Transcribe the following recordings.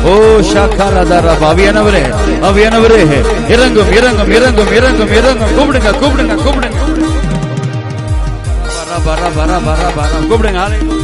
ஓ ஷாக்காலதாரா அவியானவரே அவியானவரே இறங்கும் இறங்கும் இறங்கும் இறங்கும் இறங்கும் கூப்பிடுங்க கூப்பிடுங்க கூப்பிடுங்க பரா பரா பரா பரா பரா கூப்பிடுங்க ஹalleluya.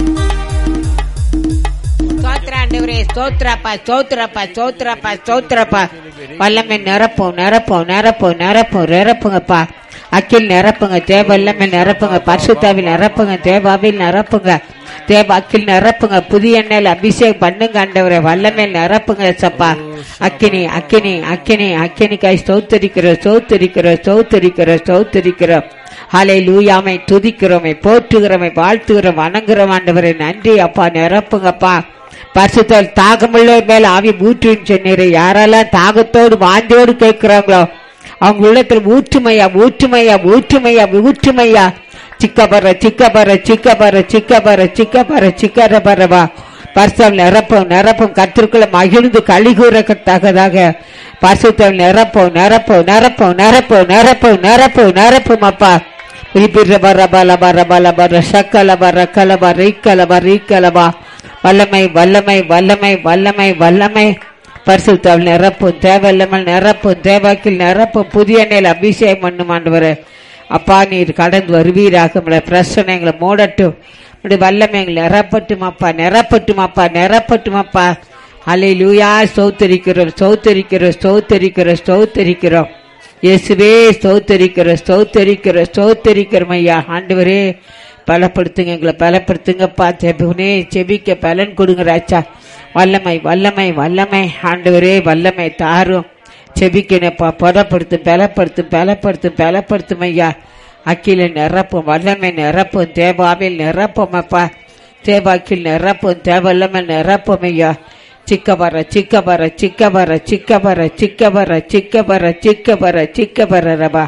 ஸ்தோத்திர ஆண்டவரே ஸ்தோத்திரப்பா ஸ்தோத்திரப்பா ஸ்தோத்திரப்பா ஸ்தோத்திரப்பா வல்லமை நிரப்பும் நிரப்பும் நிரப்பும் நிரப்பும் நிரப்புங்கப்பா அக்கில் நிரப்புங்க தேவ வல்லமை நிரப்புங்க பரிசுத்தாவில் நிரப்புங்க தேவாவில் நிரப்புங்க தேவ அக்கில் நிரப்புங்க புதிய எண்ணெயில் அபிஷேகம் பண்ணுங்க ஆண்டவரே வல்லமை நிரப்புங்க சப்பா அக்கினி அக்கினி அக்கினி அக்கினிக்காய் ஸ்தோத்தரிக்கிறோம் ஸ்தோத்தரிக்கிறோம் ஸ்தோத்தரிக்கிறோம் ஸ்தோத்தரிக்கிறோம் ஹலை லூயாமை துதிக்கிறோமை போற்றுகிறோமை வாழ்த்துகிறோம் வணங்குறோம் ஆண்டவரே நன்றி அப்பா நிரப்புங்கப்பா பரிசுத்தால் தாகமுள்ளவர் மேல ஆவி ஊற்றுன்னு சொன்னீரு யாரெல்லாம் தாகத்தோடு வாந்தியோடு கேட்கிறாங்களோ அவங்க உள்ளத்துல ஊற்றுமையா ஊற்றுமையா ஊற்றுமையா ஊற்றுமையா சிக்கபர சிக்கபர சிக்கபர சிக்கபர சிக்கபர சிக்கர பரவா பரிசுத்தால் நிரப்பும் நிரப்பும் கத்திற்குள்ள மகிழ்ந்து கழிகூறத்தக்கதாக பரிசுத்தால் நிரப்பும் நிரப்பும் நிரப்பும் நிரப்பும் நிரப்பும் நிரப்பும் நிரப்பும் அப்பா ரிபிர பர பல பர பல பர சக்கல பர கலப ரீக்கலப ரீக்கலபா வல்லமை வல்லமை வல்லமை வல்லமை வல்லமை பரிசுத்தால் நிரப்பும் தேவையில்லாமல் நிரப்பும் தேவாக்கில் நிரப்பும் புதிய எண்ணெயில் அபிஷேகம் பண்ணும் ஆண்டவரே அப்பா நீர் கடந்து வருவீராக உங்களுடைய பிரச்சனை எங்களை மூடட்டும் உங்களுடைய வல்லமை எங்களை நிரப்பட்டும் அப்பா நிரப்பட்டும் அப்பா நிரப்பட்டும் அப்பா அலை லூயா ஸ்தோத்தரிக்கிறோம் ஸ்தோத்தரிக்கிறோம் ஸ்தோத்தரிக்கிறோம் ஸ்தோத்தரிக்கிறோம் இயேசுவே ஸ்தோத்தரிக்கிறோம் ஸ்தோத்தரிக்கிறோம் ஸ்தோத்தரிக்கிறோம் ஐயா ஆண்டவரே பலப்படுத்துங்க எங்களை பலப்படுத்துங்கப்பா செபுனே செபிக்க பலன் கொடுங்க ராச்சா வல்லமை வல்லமை வல்லமை ஆண்டவரே வல்லமை தாரும் செபிக்கணப்பா பலப்படுத்தும் பலப்படுத்தும் பலப்படுத்தும் பலப்படுத்தும் ஐயா அக்கில நிரப்பும் வல்லமை நிரப்பும் தேவாவில் நிரப்பும் அப்பா தேவாக்கில் நிரப்பும் தேவல்லமல் நிரப்பும் ஐயா சிக்க வர சிக்க வர சிக்க வர சிக்க வர சிக்க வர சிக்க வர சிக்க வர சிக்க வர ரபா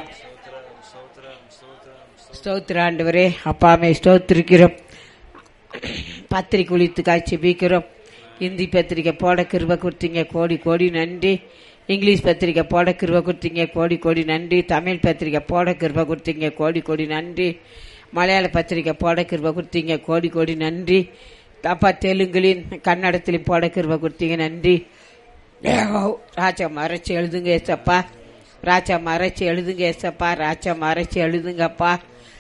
ஸ்தோத்திர ஆண்டவரே அப்பாமே ஸ்தோத்திரிக்கிறோம் பத்திரிக்கை ஒழித்துக்காய் செபிக்கிறோம் ஹிந்தி பத்திரிக்கை போட கிருப கொடுத்தீங்க கோடி கோடி நன்றி இங்கிலீஷ் பத்திரிக்கை போட கிருப கொடுத்தீங்க கோடி கோடி நன்றி தமிழ் பத்திரிக்கை போட கிருப கொடுத்தீங்க கோடி கோடி நன்றி மலையாள பத்திரிக்கை போட கிருப கொடுத்தீங்க கோடி கோடி நன்றி அப்பா தெலுங்குலையும் கன்னடத்திலையும் போட கிருப கொடுத்தீங்க நன்றி ராஜா மறைச்சு எழுதுங்க ஏசப்பா ராஜா மறைச்சு எழுதுங்க ஏசப்பா ராஜா மறைச்சு எழுதுங்கப்பா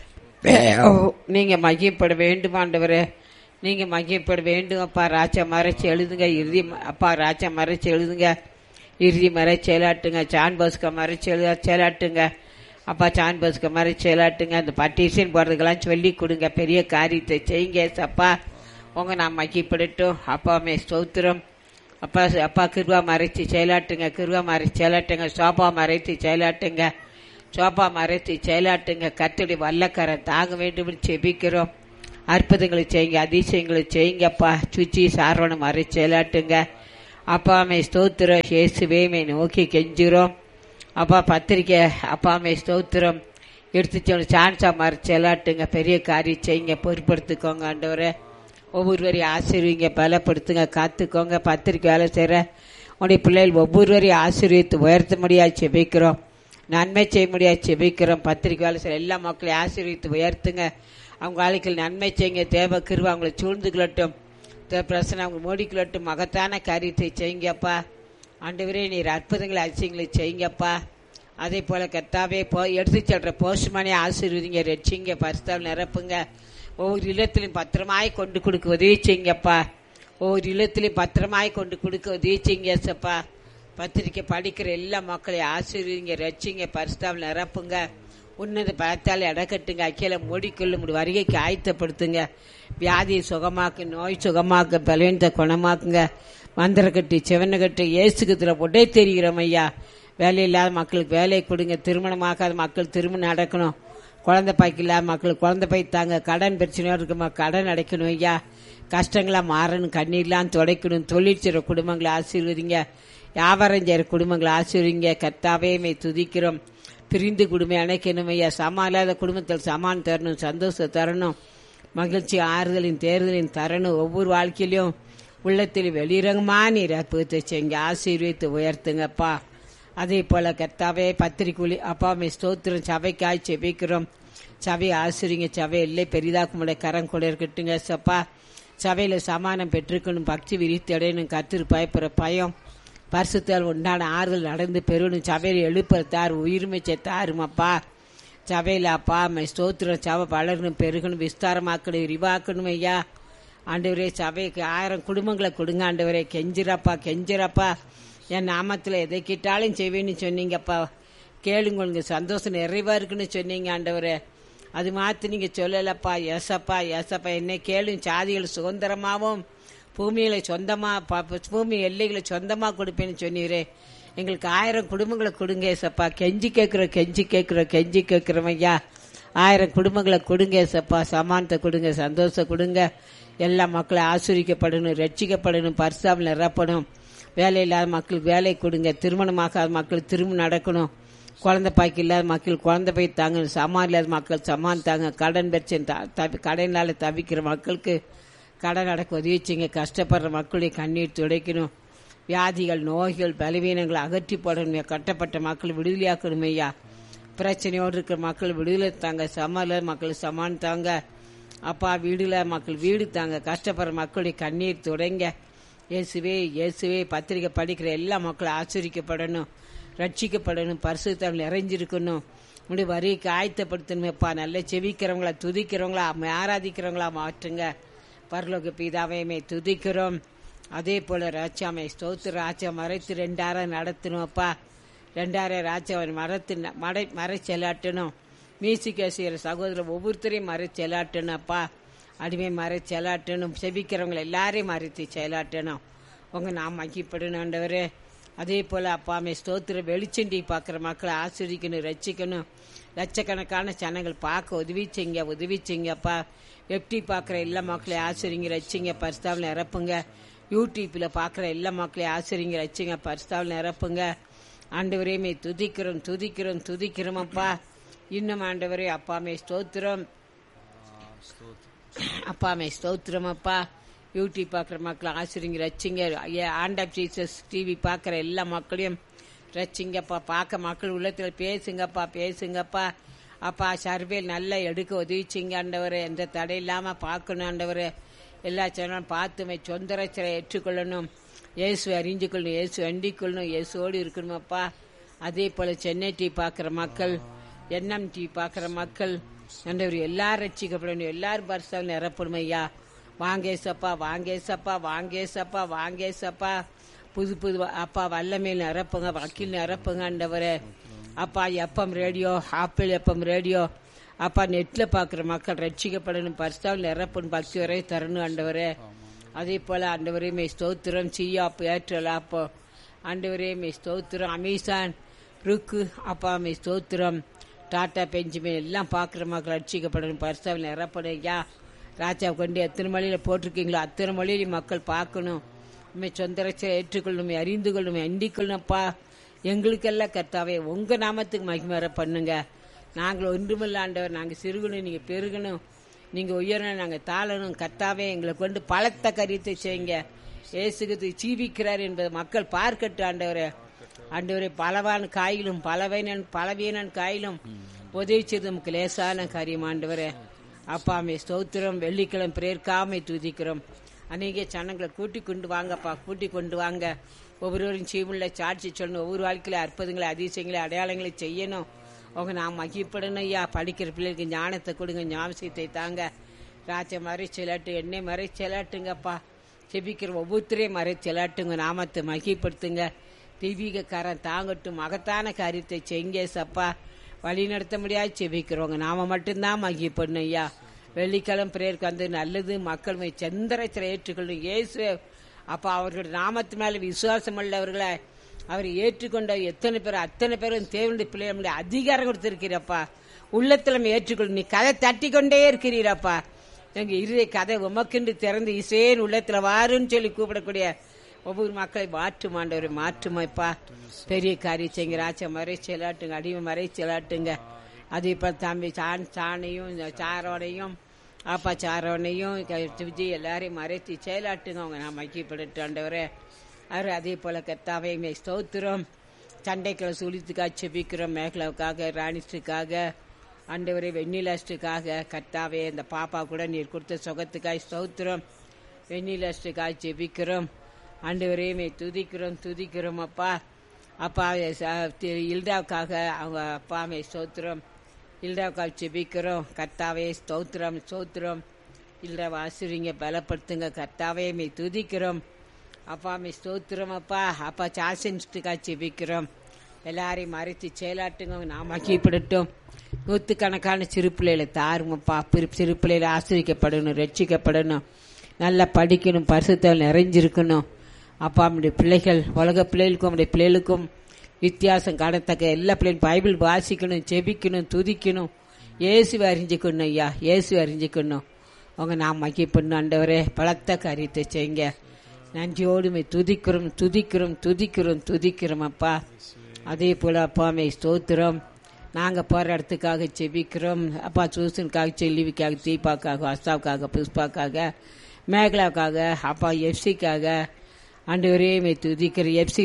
நீங்க மகிப்பட வேண்டும் ஆண்டவரே நீங்க மகிப்பட வேண்டும் அப்பா ராஜா மறைச்சு எழுதுங்க இறுதி அப்பா ராஜா மறைச்சு எழுதுங்க இறுதி மறைச்சு செயலாட்டுங்க சான் பஸ்க மறைச்சு எழுத செயலாட்டுங்க அப்பா சான் பஸ்க மறைச்சு செயலாட்டுங்க அந்த பட்டிஷன் போடுறதுக்கெல்லாம் சொல்லி கொடுங்க பெரிய காரியத்தை செய்யுங்க சப்பா உங்க நான் மகிப்படட்டும் அப்பாமே ஸ்தோத்திரம் அப்பா அப்பா கிருவா மறைச்சு செயலாட்டுங்க கிருவா மறைச்சு செயலாட்டுங்க சோபா மறைத்து செயலாட்டுங்க சோபா மறைத்து செயலாட்டுங்க கத்துடைய வல்லக்கரை தாங்க வேண்டும் செபிக்கிறோம் அற்புதங்களை செய்யுங்க அதிசயங்களை செய்யுங்கப்பா சுச்சி சார்வணம் மறைச்சு செயலாட்டுங்க அப்பாமே ஸ்தோத்திரம் இயேசுவே நோக்கி கெஞ்சுறோம் அப்பா பத்திரிக்கை அப்பாமே ஸ்தோத்திரம் எடுத்து சொன்ன சான்ஸா மறைச்சு செயலாட்டுங்க பெரிய காரியம் செய்யுங்க பொறுப்படுத்திக்கோங்க ஆண்டவரை ஒவ்வொருவரையும் ஆசீர்வீங்க பலப்படுத்துங்க காத்துக்கோங்க பத்திரிக்கை வேலை செய்கிற உடைய பிள்ளைகள் ஒவ்வொருவரையும் ஆசீர்வித்து உயர்த்த முடியாது செபிக்கிறோம் நன்மை செய்ய முடியாது செபிக்கிறோம் பத்திரிக்கை வேலை செய்கிற எல்லா மக்களையும் ஆசீர்வித்து உயர்த்துங்க அவங்க வாழ்க்கையில் நன்மை செய்யுங்க தேவ கிருவ அவங்களை சூழ்ந்துக்கலட்டும் தேவ பிரசனை அவங்க மூடிக்கலட்டும் மகத்தான காரியத்தை செய்யுங்கப்பா ஆண்டவரே நீர் அற்புதங்களை அதிசயங்களை செய்யுங்கப்பா அதே போல கத்தாவே போ எடுத்து செல்ற போஸ்ட்மேனே ஆசீர்வதிங்க ரட்சிங்க பரிசுத்தால் நிரப்புங்க ஒவ்வொரு இல்லத்திலையும் பத்திரமாய் கொண்டு கொடுக்க உதவி செய்யுங்கப்பா ஒவ்வொரு இல்லத்திலையும் பத்திரமாய் கொண்டு கொடுக்க உதவி செய்யுங்க சப்பா பத்திரிக்கை படிக்கிற எல்லா மக்களையும் ஆசீர்வதிங்க ரட்சிங்க பரிசுத்தாவில் நிரப்புங்க உன்னத பலத்தால் இடக்கட்டுங்க அக்கில மூடிக்கொள்ள முடி வருகைக்கு ஆயத்தப்படுத்துங்க வியாதியை சுகமாக்கு நோய் சுகமாக்க பலவீனத்தை குணமாக்குங்க மந்திரக்கட்டு சிவனக்கட்டு ஏசுக்கத்துல போட்டே தெரிகிறோம் ஐயா வேலை இல்லாத மக்களுக்கு வேலையை கொடுங்க திருமணமாக்காத மக்கள் திருமணம் நடக்கணும் குழந்தை பாய்க்கு இல்லாத மக்களுக்கு குழந்தை பாய் தாங்க கடன் பிரச்சனையோடு இருக்குமா கடன் அடைக்கணும் ஐயா கஷ்டங்களாக மாறணும் கண்ணீர்லாம் துடைக்கணும் தொழில் செய்கிற குடும்பங்களை ஆசீர்வதிங்க வியாபாரம் செய்கிற குடும்பங்களை ஆசீர்வதிங்க கர்த்தாவே மே துதிக்கிறோம் பிரிந்து குடும்பம் அணைக்கணும் ஐயா சமா இல்லாத குடும்பத்தில் சமான் தரணும் சந்தோஷம் தரணும் மகிழ்ச்சி ஆறுதலின் தேர்தலின் தரணும் ஒவ்வொரு வாழ்க்கையிலும் உள்ளத்தில் வெளிரங்கமா நீர் அற்புதத்தை செய்யுங்க ஆசீர்வித்து உயர்த்துங்கப்பா அதே போல கர்த்தாவே பத்திரிக்கொலி அப்பா மே ஸ்தோத்திரம் சபைக்காய் செபிக்கிறோம் சபை ஆசிரிங்க சபை இல்லை பெரிதாக்கு முடைய கரம் கூட இருக்கட்டுங்க சப்பா சபையில சமானம் பெற்றுக்கணும் பக்தி விரித்தடையணும் கத்திரு பயப்புற பயம் பரிசுத்தால் உண்டான ஆறுதல் நடந்து பெறணும் சபையில் எழுப்புறத்தார் உயிர்மைச்சை தாருமாப்பா சபையில் அப்பா மை ஸ்தோத்திரம் சபை வளரணும் பெருகணும் விஸ்தாரமாக்கணும் விரிவாக்கணும் ஐயா ஆண்டவரே சபைக்கு ஆயிரம் குடும்பங்களை கொடுங்க ஆண்டவரே கெஞ்சிரப்பா கெஞ்சிரப்பா என் நாமத்தில் எதை கேட்டாலும் செய்வேன்னு சொன்னீங்கப்பா கேளுங்க உங்களுக்கு சந்தோஷம் நிறைவா இருக்குன்னு சொன்னீங்க ஆண்டவரே அது மாத்தி நீங்க சொல்லலப்பா எசப்பா எசப்பா என்ன கேளும் சாதிகள் சுதந்திரமாவும் பூமியில சொந்தமா ப- ப- பூமி எல்லைகளை சொந்தமா கொடுப்பேன்னு சொன்னீரே எங்களுக்கு ஆயிரம் குடும்பங்களை கொடுங்க ஏசப்பா கெஞ்சி கேட்கிறோம் கெஞ்சி கேட்கிறோம் கெஞ்சி கேட்கிறோம் ஐயா ஆயிரம் குடும்பங்களை கொடுங்க ஏசப்பா சமானத்தை கொடுங்க சந்தோஷம் கொடுங்க எல்லா மக்களும் ஆசிரிக்கப்படணும் ரட்சிக்கப்படணும் பரிசாமல் நிரப்பணும் வேலை இல்லாத மக்களுக்கு வேலை கொடுங்க திருமணமாகாத மக்களுக்கு திருமணம் நடக்கணும் குழந்தை பாய்க்கு இல்லாத மக்கள் குழந்தை போய் தாங்க சமான் இல்லாத மக்கள் சமான் தாங்க கடன் பிரச்சனை த- தவி- கடனால தவிக்கிற மக்களுக்கு கடன் அடக்க உதவி செய்யுங்க கஷ்டப்படுற மக்களுடைய கண்ணீர் துடைக்கணும் வியாதிகள் நோய்கள் பலவீனங்களை அகற்றி போடணும் கட்டப்பட்ட மக்கள் விடுதலையாக்கணும் ஐயா பிரச்சனையோடு இருக்கிற மக்கள் விடுதலை தாங்க சமல மக்கள் சமான் தாங்க அப்பா வீடுல மக்கள் வீடு தாங்க கஷ்டப்படுற மக்களுடைய கண்ணீர் துடைங்க இயேசுவே இயேசுவே பத்திரிக்கை படிக்கிற எல்லா மக்களும் ஆச்சரிக்கப்படணும் ரட்சிக்கப்படணும் பரிசுத்தம் நிறைஞ்சிருக்கணும் முடி வரிக்கு ஆயத்தப்படுத்தணுமேப்பா நல்ல செவிக்கிறவங்களா துதிக்கிறவங்களா அம்மை ஆராதிக்கிறவங்களா மாற்றுங்க பரலோக பிதாவையுமே துதிக்கிறோம் அதே போல ராஜாமை ஸ்தோத்து ராஜா மறைத்து ரெண்டாயிரம் நடத்தணும்ப்பா ரெண்டாயிரம் ராஜாவை மரத்து மடை மறை செலாட்டணும் மியூசிக் செய்கிற சகோதரர் ஒவ்வொருத்தரையும் மறை செலாட்டணும் அப்பா அடிமை மறை செலாட்டணும் செபிக்கிறவங்களை எல்லாரையும் மறைத்து செலாட்டணும் உங்க நாம் மகிப்படணும் ஆண்டவரே அதே போல அப்பாமே ஸ்தோத்திர வெளிச்சண்டி பார்க்குற மக்களை ஆசிரியக்கணும் ரட்சிக்கணும் லட்சக்கணக்கான ஜனங்கள் பார்க்க உதவி செய்யுங்க உதவி செய்யுங்கப்பா வெப்டி பார்க்குற எல்லா மக்களையும் ஆசிரியங்க ரச்சிங்க பரிஸ்தாவில் நிரப்புங்க யூடியூப்பில் பார்க்குற எல்லா மக்களையும் ஆசிரியங்க ரச்சிங்க பரிஸ்தாவில் நிரப்புங்க ஆண்டவரையுமே துதிக்கிறோம் துதிக்கிறோம் துதிக்கிறோமப்பா இன்னும் ஆண்டவரே அப்பாமே ஸ்தோத்திரம் அப்பாமே ஸ்தோத்திரம் அப்பா யூடியூப் பார்க்குற மக்கள் ஆசிரியங்க ரச்சிங்க ஆண்டப் ஜீசஸ் டிவி பார்க்குற எல்லா மக்களையும் ரச்சிங்கப்பா பார்க்க மக்கள் உள்ளத்தில் பேசுங்கப்பா பேசுங்கப்பா அப்பா சர்வேல் நல்லா எடுக்க உதவிச்சிங்க ஆண்டவர் எந்த தடை இல்லாமல் பார்க்கணும் ஆண்டவர் எல்லா சேனலும் பார்த்துமே சொந்த ரச்சரை ஏற்றுக்கொள்ளணும் இயேசு அறிஞ்சு கொள்ளணும் இயேசு அண்டிக் கொள்ளணும் இயேசுவோடு இருக்கணுமப்பா அதே போல சென்னை டீ பார்க்குற மக்கள் என்எம் டீ பார்க்குற மக்கள் ஆண்டவர் எல்லாரும் ரட்சிக்கப்படணும் எல்லாரும் பரிசாவில் நிரப்பணும் ஐயா வாங்கேசப்பா வாங்கேசப்பா வாங்கேசப்பா வாங்கேசப்பா புது புது வ- அப்பா வல்லமையில் நிரப்புங்க வக்கீல் நிரப்புங்க ஆண்டவரே அப்பா FM radio Apple FM radio அப்பா நெட்ல பார்க்குற மக்கள் ரட்சிக்கப்படணும் பரிசாவில் நிரப்பணும் பக்தி வரை தரணும் ஆண்டவரே அதே போல ஆண்டவரே மே ஸ்தோத்திரம் சியாப் ஏற்றல் அப்போ ஆண்டவரே மே ஸ்தோத்திரம் அமேசான் ருக்கு அப்பா மே ஸ்தோத்திரம் டாடா பெஞ்சுமே எல்லாம் பார்க்குற மக்கள் ரட்சிக்கப்படணும் பரிசாவில் நிரப்பணும் ஐயா ராஜா கொண்டு எத்தனை மொழியில போட்டிருக்கீங்களோ அத்தனை மொழியில மக்கள் பார்க்கணும் உண்மை சொந்த ரட்சை ஏற்றுக்கொள்ளணும் அறிந்து கொள்ளணும் அண்டிக் கொள்ளணும்ப்பா எங்களுக்கெல்லாம் கர்த்தாவே உங்க நாமத்துக்கு மகிமர பண்ணுங்க நாங்கள் ஒன்றுமில்ல ஆண்டவர் நாங்கள் சிறுகணும் நீங்க பெருகணும் நீங்க உயரணும் நாங்க தாழணும் கர்த்தாவே எங்களை கொண்டு பலத்த கரியத்தை செய்யுங்க இயேசுக்கு ஜீவிக்கிறார் என்பதை மக்கள் பார்க்கட்டும் ஆண்டவரே ஆண்டவரே பலவான் காயிலும் பலவீனன் பலவீனன் காயிலும் உதவி செய்து நமக்கு லேசான காரியம் ஆண்டவரே அப்பாமே ஸ்தோத்திரம் வெள்ளிக்கிழமை பிரேர்க்காமை துதிக்கிறோம் அநேக ஜனங்களை கூட்டி கொண்டு வாங்கப்பா கூட்டி கொண்டு வாங்க ஒவ்வொருவரும் சீமுள்ள சாட்சி சொல்லணும் ஒவ்வொரு வாழ்க்கையில அற்புதங்களை அதிசயங்களை அடையாளங்களை செய்யணும் அவங்க நான் மகிப்படணும் ஐயா படிக்கிற பிள்ளைகளுக்கு ஞானத்தை கொடுங்க ஞாபகத்தை தாங்க ராஜ மறை செலாட்டு எண்ணெய் மறை செலாட்டுங்கப்பா செபிக்கிற ஒவ்வொருத்தரையும் மறை செலாட்டுங்க நாமத்தை மகிப்படுத்துங்க தெய்வீக காரம் தாங்கட்டும் மகத்தான காரியத்தை செய்ங்க சப்பா வழி நடத்த முடியாது செபிக்கிறவங்க நாம மட்டும்தான் மகிப்படணும் ஐயா வெள்ளிக்கிழமை பிரேயருக்கு வந்து நல்லது மக்கள் மை சந்திரத்தில் ஏற்றுக்கொள்ளும் இயேசு அப்ப அவர்களுடைய நாமத்து மேல விசுவாசம் உள்ளவர்களை அவர் ஏற்றுக்கொண்ட எத்தனை பேர் அத்தனை பேரும் தேவனுடைய பிள்ளைகளுடைய அதிகாரம் கொடுத்திருக்கிறப்பா உள்ளத்துல நம்ம ஏற்றுக்கொள்ளும் நீ கதை தட்டி கொண்டே இருக்கிறீரப்பா எங்க இறுதி கதை உமக்கென்று திறந்து இசேன் உள்ளத்துல வாருன்னு சொல்லி கூப்பிடக்கூடிய ஒவ்வொரு மக்களை மாற்றும் ஆண்டவரை மாற்றுமைப்பா பெரிய காரியம் செய்யுங்க ராஜா மறை செலாட்டுங்க அடிமை மறை செலாட்டுங்க அது இப்ப தம்பி சான் சாணையும் இந்த சாரோனையும் அப்பா சாரோனையும் க- விஜய் எல்லாரையும் மறைத்து செயலாட்டுங்க அவங்க நான் மக்கிப்பட்டு ஆண்டவரே அவர் அதே போல கத்தாவை மே ஸ்தோத்திரம் சண்டைக்களை சுழித்துக்காக செபிக்கிறோம் மேகலாவுக்காக ராணிஸ்டுக்காக ஆண்டவரே வெண்ணிலாஸ்டுக்காக கத்தாவே இந்த பாப்பா கூட நீர் கொடுத்த சுகத்துக்காய் ஸ்தோத்திரம் வெண்ணிலாஸ்டுக்காக ஜெபிக்கிறோம் ஆண்டவரையுமே துதிக்கிறோம் துதிக்கிறோம் அப்பா அப்பா ச- திரு இல்டாவுக்காக அவங்க அப்பாமே ஸ்தோத்திரம் இல்டாவுக்காக ஜெபிக்கிறோம் கர்த்தாவே ஸ்தோத்திரம் ஸ்தோத்திரம் இல்டாவை ஆசிரியங்க பலப்படுத்துங்க கர்த்தாவே மே துதிக்கிறோம் அப்பா மே ஸ்தோத்திரம் அப்பா அப்பா சாசன்ஸ்டுக்காக ஜெபிக்கிறோம் எல்லாரையும் மறைத்து செயலாட்டுங்க நாம கீழ்படட்டும் நூற்றுக்கணக்கான சிறு பிள்ளைகளை தாருங்கப்பா பிற- சிறு பிள்ளைகளை ஆசிரிக்கப்படணும் ரட்சிக்கப்படணும் நல்லா படிக்கணும் பரிசுத்தால் நிறைஞ்சிருக்கணும் அப்பா நம்முடைய பிள்ளைகள் உலக பிள்ளைகளுக்கும் நம்முடைய பிள்ளைகளுக்கும் வித்தியாசம் காணத்தக்க எல்லா பிள்ளைகளும் பைபிள் வாசிக்கணும் ஜெபிக்கணும் துதிக்கணும் இயேசுவை அறிஞ்சிக்கணும் ஐயா இயேசுவை அறிஞ்சிக்கணும் அவங்க நாம் மகிப்பண்ணு ஆண்டவரே பலத்த காரியத்தை செய்யுங்க நன்றியோடுமே துதிக்கிறோம் துதிக்கிறோம் துதிக்கிறோம் துதிக்கிறோம் அப்பா அதே போல அப்பாமே ஸ்தோத்திரம் நாங்கள் போகிற இடத்துக்காக செபிக்கிறோம் அப்பா சூசனுக்காக செல்லிவிக்காக தீபாக்காக அஸ்தாவுக்காக புஷ்பாக்காக மேகலாவுக்காக அப்பா எஃப்சிக்காக ஆண்டு மே துதிக்கிற எஃப்சி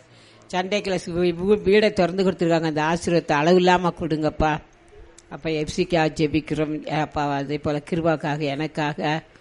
சண்டே கிளாஸ் வீடை திறந்து கொடுத்துருக்காங்க அந்த ஆசீர்வாதத்தை அளவு இல்லாமல் கொடுங்கப்பா அப்போ எஃப்சிக்காக ஜெபிக்கிறோம் அப்பா அதே போல் கிருபாக்காக எனக்காக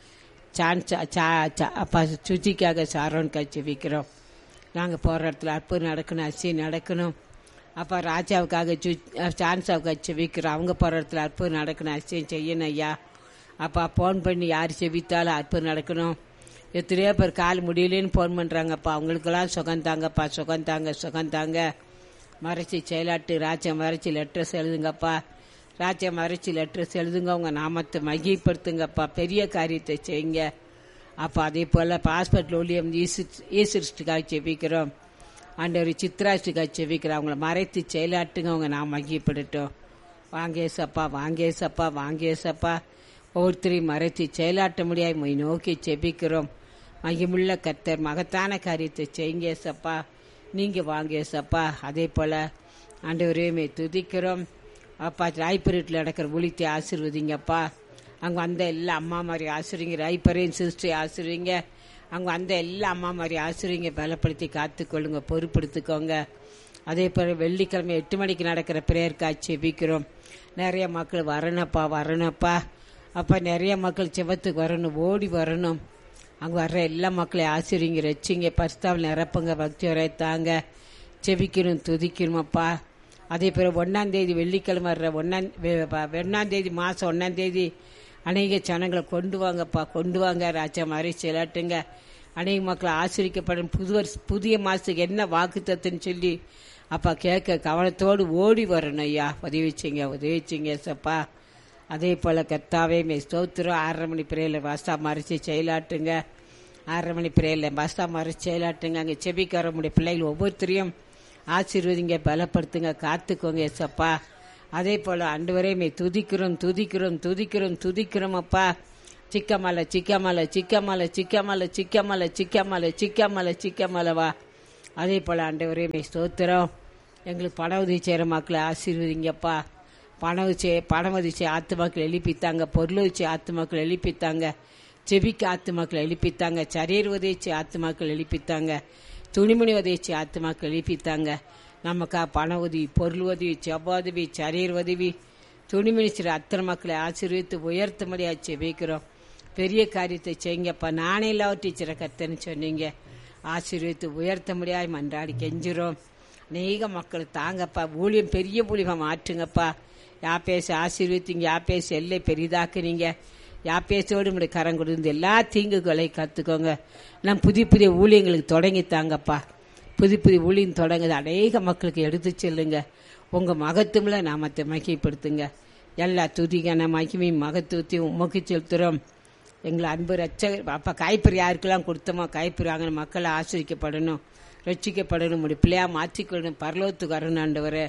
சான்ஸ் சா சா- அப்பா சுச்சிக்காக சாரோனுக்காக ஜெபிக்கிறோம் நாங்கள் போகிற இடத்துல அற்புதம் நடக்கணும் அசியம் நடக்கணும் அப்பா ராஜாவுக்காக சு சான்ஸாவுக்காக செவிக்கிறோம் அவங்க போகிற இடத்துல அற்புதம் நடக்கணும் அசியம் செய்யணும் ஐயா அப்பா ஃபோன் பண்ணி யார் செவித்தாலும் அற்புதம் நடக்கணும் எத்தனையோ பேர் கால் முடியலன்னு ஃபோன் பண்ணுறாங்கப்பா அவங்களுக்கெல்லாம் சுகந்தாங்கப்பா சுகந்தாங்க சுகந்தாங்க மறைச்சி செயலாட்டு ராஜ்யம் மறைச்சி லெட்டர்ஸ் எழுதுங்கப்பா ராஜ்யம் மறைச்சி லெட்டர்ஸ் எழுதுங்க உங்க நாமத்தை மகிப்படுத்துங்கப்பா பெரிய காரியத்தை செய்யுங்க அப்போ அதே போல் பாஸ்போர்ட் ஊழியம் ஈசிஸ்டுக்காக செபிக்கிறோம் ஆண்டவர் சித்ராஷ்டுக்காக செபிக்கிறோம் அவங்கள மறைத்து செயலாட்டுங்க அவங்க நான் மகிப்படட்டும் வாங்கேசப்பா வாங்கேசப்பா வாங்கேசப்பா ஒவ்வொருத்தரையும் மறைத்து செயலாட்ட முடியாது மை நோக்கி செபிக்கிறோம் மகிமுள்ள கர்த்தர் மகத்தான காரியத்தை செய்யுங்க ஏசப்பா நீங்க வாங்க ஏசப்பா அதே போல ஆண்டவரையுமே துதிக்கிறோம் அப்பா ராய்பரீட்டில் நடக்கிற ஒளித்தை ஆசிர்வதிங்கப்பா அங்கே வந்த எல்லா அம்மா மாதிரி ஆசிரியங்க ராய்பரையும் சிஸ்டர் ஆசிரியங்க அங்கே வந்த எல்லா அம்மா மாதிரி ஆசிரியங்க பலப்படுத்தி காத்துக்கொள்ளுங்க பொறுப்படுத்திக்கோங்க அதே போல வெள்ளிக்கிழமை எட்டு மணிக்கு நடக்கிற பிரேயர் காட்சி செபிக்கிறோம் நிறைய மக்கள் வரணும்ப்பா வரணும்ப்பா அப்போ நிறைய மக்கள் செவத்துக்கு வரணும் ஓடி வரணும் அங்கே வர்ற எல்லா மக்களையும் ஆசிரியங்க ரச்சிங்க பரிஸ்தாவில் நிரப்புங்க பக்தி வரைத்தாங்க செபிக்கணும் துதிக்கணுமப்பா அதே பிறகு ஒன்றாந்தேதி வெள்ளிக்கிழமை வர்ற ஒன்னாம் ஒன்றாந்தேதி மாதம் ஒன்றாந்தேதி அநேக ஜனங்களை கொண்டு வாங்கப்பா கொண்டு வாங்க ராஜா மாதிரி செலாட்டுங்க அநேக மக்கள் ஆசிரிக்கப்படும் புது வருஷ புதிய மாதத்துக்கு என்ன வாக்குத்தத்துன்னு சொல்லி அப்பா கேட்க கவனத்தோடு ஓடி வரணும் ஐயா உதவி செய்யுங்க உதவி செய்யுங்க சப்பா அதே போல கர்த்தாவே மே ஸ்தோத்திரம் ஆறரை மணி பிறையில் வாஸ்தா மறைச்சி செயலாட்டுங்க ஆறரை மணி பிறையில் வாஸ்தா மறைச்சி செயலாட்டுங்க அங்கே செபிக்க வர முடிய பிள்ளைகள் ஒவ்வொருத்தரையும் ஆசீர்வதிங்க பலப்படுத்துங்க காத்துக்கோங்க ஏசப்பா அதே போல அண்டு வரை மே துதிக்கிறோம் துதிக்கிறோம் துதிக்கிறோம் துதிக்கிறோம் அப்பா சிக்கமலை சிக்கமலை சிக்கமலை சிக்கமலை சிக்கமலை சிக்கமலை சிக்கமலை சிக்கமலைவா அதே போல ஆண்டவரே மே ஸ்தோத்திரம் எங்களுக்கு பண உதவி செய்கிற மக்களை ஆசீர்வதிங்கப்பா பண வச்சு பணம் வச்சு ஆத்துமாக்கள் எழுப்பித்தாங்க பொருள் வச்சு ஆத்துமாக்கள் எழுப்பித்தாங்க செபிக்கு ஆத்துமாக்கள் எழுப்பித்தாங்க சரீர் உதவிச்சு ஆத்துமாக்கள் எழுப்பித்தாங்க துணிமணி உதவிச்சு ஆத்துமாக்கள் எழுப்பித்தாங்க நமக்கா பண உதவி பொருள் உதவி செவ்வாதவி சரீர் உதவி துணிமணி சிறு அத்தனை மக்களை ஆசீர்வித்து உயர்த்தும்படியா செபிக்கிறோம் பெரிய காரியத்தை செய்யுங்கப்பா நானே இல்லாவ டீச்சரை கத்தன்னு சொன்னீங்க ஆசீர்வித்து உயர்த்த முடியாது மன்றாடி கெஞ்சிரும் அநேக மக்கள் தாங்கப்பா ஊழியம் பெரிய ஊழியமா மாற்றுங்கப்பா யா பேச ஆசீர்வித்தீங்க யா பேச எல்லை பெரிதாக்குனீங்க யா பேசோடு உங்களுடைய கரம் கொடுத்து எல்லா தீங்குகளை கற்றுக்கோங்க நான் புதிய புதிய ஊழியங்களுக்கு தொடங்கி தாங்கப்பா புதிய புதிய ஊழியம் தொடங்குது அநேக மக்களுக்கு எடுத்து செல்லுங்க உங்கள் மகத்துவம்ல நாமத்தை மகிமைப்படுத்துங்க எல்லா துதிக்கான மகிமையும் மகத்துவத்தையும் உமக்கு செலுத்துகிறோம் எங்களை அன்பு ரச்சகர் அப்போ காய்ப்பறி யாருக்கெல்லாம் கொடுத்தோமோ காய்ப்பறி வாங்கின மக்களை ஆசிரிக்கப்படணும் ரட்சிக்கப்படணும் உடைய பிள்ளையா மாற்றிக்கொள்ளணும் பரலோகத்துக்கு வரணும் ஆண்டவரே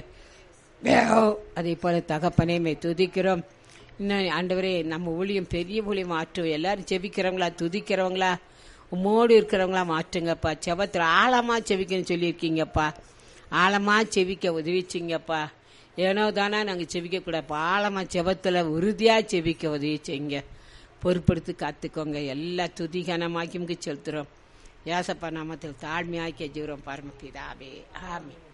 அதே போல தகப்பனே மே துதிக்கிறோம் இன்னும் ஆண்டவரே நம்ம ஊழியம் பெரிய ஊழியம் மாற்றுவோம் எல்லாரும் செபிக்கிறவங்களா துதிக்கிறவங்களா உம்மோடு இருக்கிறவங்களா மாற்றுங்கப்பா செபத்தில் ஆழமா செபிக்கணும்னு சொல்லியிருக்கீங்கப்பா ஆழமா செபிக்க உதவிச்சிங்கப்பா ஏனோ தானே நாங்கள் செபிக்க கூடாது ஆழமா செபத்தில் உறுதியாக செபிக்க உதவி செய்யுங்க பொறுப்படுத்தி காத்துக்கோங்க எல்லா துதிகனமாக்கி செலுத்துறோம் ஏசப்பா நாமத்தில் தாழ்மையாக்கி ஜீவரம் பரமபிதாவே ஆமே